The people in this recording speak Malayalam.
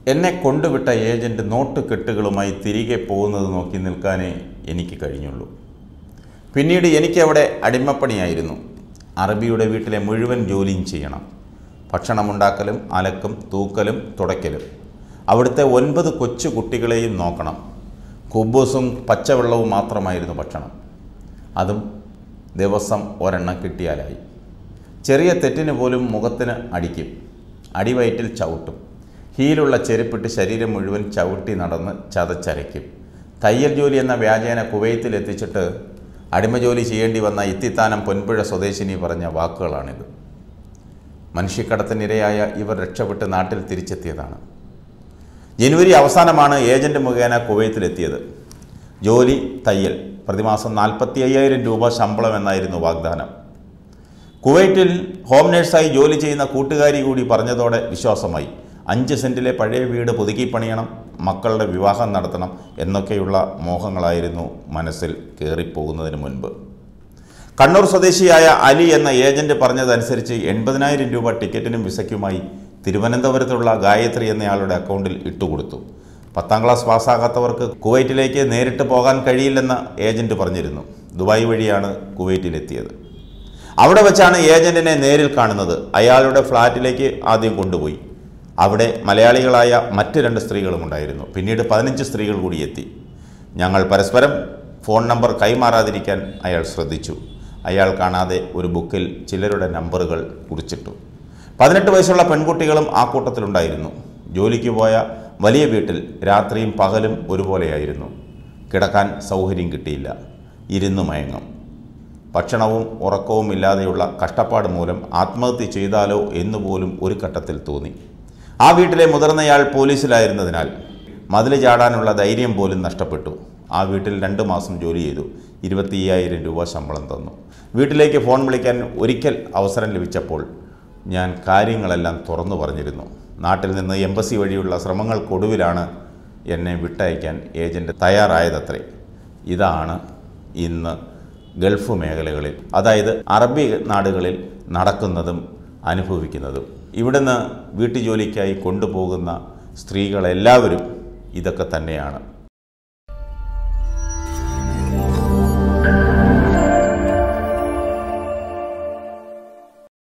എന്നെ കൊണ്ടുവിട്ട ഏജൻറ്റ് നോട്ട് കെട്ടുകളുമായി തിരികെ പോകുന്നത് നോക്കി നിൽക്കാനേ എനിക്ക് കഴിഞ്ഞുള്ളൂ പിന്നീട് എനിക്കവിടെ അടിമപ്പണിയായിരുന്നു അറബിയുടെ വീട്ടിലെ മുഴുവൻ ജോലിയും ചെയ്യണം ഭക്ഷണമുണ്ടാക്കലും അലക്കും തൂക്കലും തുടയ്ക്കലും അവിടുത്തെ ഒൻപത് കൊച്ചു കുട്ടികളെയും നോക്കണം കുബൂസും പച്ചവെള്ളവും മാത്രമായിരുന്നു ഭക്ഷണം അതും ദിവസം ഒരെണ്ണം കിട്ടിയാലായി ചെറിയ തെറ്റിന് പോലും മുഖത്തിന് അടിക്കും അടിവയറ്റിൽ ചവിട്ടും ഹീലുള്ള ചെരുപ്പിട്ട് ശരീരം മുഴുവൻ ചവിട്ടി നടന്ന് ചതച്ചരയ്ക്കും തയ്യൽ ജോലി എന്ന വ്യാജേന കുവൈത്തിൽ എത്തിച്ചിട്ട് അടിമജോലി ചെയ്യേണ്ടി വന്ന ഇത്തിത്താനം പൊൻപുഴ സ്വദേശിനി പറഞ്ഞ വാക്കുകളാണിത് മനുഷ്യക്കടത്തിനിരയായ ഇവർ രക്ഷപ്പെട്ട് നാട്ടിൽ തിരിച്ചെത്തിയതാണ് ജനുവരി അവസാനമാണ് ഏജന്റ് മുഖേന കുവൈത്തിലെത്തിയത് ജോലി തയ്യൽ പ്രതിമാസം നാൽപ്പത്തി അയ്യായിരം രൂപ ശമ്പളം എന്നായിരുന്നു വാഗ്ദാനം കുവൈറ്റിൽ ഹോം നേഴ്സായി ജോലി ചെയ്യുന്ന കൂട്ടുകാരി കൂടി പറഞ്ഞതോടെ വിശ്വാസമായി അഞ്ച് സെൻറ്റിലെ പഴയ വീട് പുതുക്കി പണിയണം മക്കളുടെ വിവാഹം നടത്തണം എന്നൊക്കെയുള്ള മോഹങ്ങളായിരുന്നു മനസ്സിൽ കയറിപ്പോകുന്നതിന് മുൻപ് കണ്ണൂർ സ്വദേശിയായ അലി എന്ന ഏജന്റ് പറഞ്ഞതനുസരിച്ച് എൺപതിനായിരം രൂപ ടിക്കറ്റിനും വിസയ്ക്കുമായി തിരുവനന്തപുരത്തുള്ള ഗായത്രി എന്നയാളുടെ അക്കൗണ്ടിൽ ഇട്ടുകൊടുത്തു പത്താം ക്ലാസ് പാസ്സാകാത്തവർക്ക് കുവൈറ്റിലേക്ക് നേരിട്ട് പോകാൻ കഴിയില്ലെന്ന് ഏജന്റ് പറഞ്ഞിരുന്നു ദുബായ് വഴിയാണ് കുവൈറ്റിലെത്തിയത് അവിടെ വെച്ചാണ് ഏജന്റിനെ നേരിൽ കാണുന്നത് അയാളുടെ ഫ്ലാറ്റിലേക്ക് ആദ്യം കൊണ്ടുപോയി അവിടെ മലയാളികളായ മറ്റ് രണ്ട് സ്ത്രീകളും ഉണ്ടായിരുന്നു പിന്നീട് പതിനഞ്ച് സ്ത്രീകൾ കൂടി എത്തി ഞങ്ങൾ പരസ്പരം ഫോൺ നമ്പർ കൈമാറാതിരിക്കാൻ അയാൾ ശ്രദ്ധിച്ചു അയാൾ കാണാതെ ഒരു ബുക്കിൽ ചിലരുടെ നമ്പറുകൾ കുറിച്ചിട്ടു പതിനെട്ട് വയസ്സുള്ള പെൺകുട്ടികളും ആ കൂട്ടത്തിലുണ്ടായിരുന്നു ജോലിക്ക് പോയ വലിയ വീട്ടിൽ രാത്രിയും പകലും ഒരുപോലെയായിരുന്നു കിടക്കാൻ സൗകര്യം കിട്ടിയില്ല ഇരുന്നു മയങ്ങും ഭക്ഷണവും ഉറക്കവും ഇല്ലാതെയുള്ള കഷ്ടപ്പാട് മൂലം ആത്മഹത്യ ചെയ്താലോ എന്നുപോലും ഒരു ഘട്ടത്തിൽ തോന്നി ആ വീട്ടിലെ മുതിർന്നയാൾ പോലീസിലായിരുന്നതിനാൽ മതിൽ ചാടാനുള്ള ധൈര്യം പോലും നഷ്ടപ്പെട്ടു ആ വീട്ടിൽ രണ്ട് മാസം ജോലി ചെയ്തു ഇരുപത്തി അയ്യായിരം രൂപ ശമ്പളം തന്നു വീട്ടിലേക്ക് ഫോൺ വിളിക്കാൻ ഒരിക്കൽ അവസരം ലഭിച്ചപ്പോൾ ഞാൻ കാര്യങ്ങളെല്ലാം തുറന്നു പറഞ്ഞിരുന്നു നാട്ടിൽ നിന്ന് എംബസി വഴിയുള്ള ശ്രമങ്ങൾക്കൊടുവിലാണ് എന്നെ വിട്ടയക്കാൻ ഏജൻറ്റ് തയ്യാറായതത്രേ ഇതാണ് ഇന്ന് ഗൾഫ് മേഖലകളിൽ അതായത് അറബി നാടുകളിൽ നടക്കുന്നതും അനുഭവിക്കുന്നതും ഇവിടുന്ന് വീട്ടുജോലിക്കായി കൊണ്ടുപോകുന്ന സ്ത്രീകളെല്ലാവരും ഇതൊക്കെ തന്നെയാണ്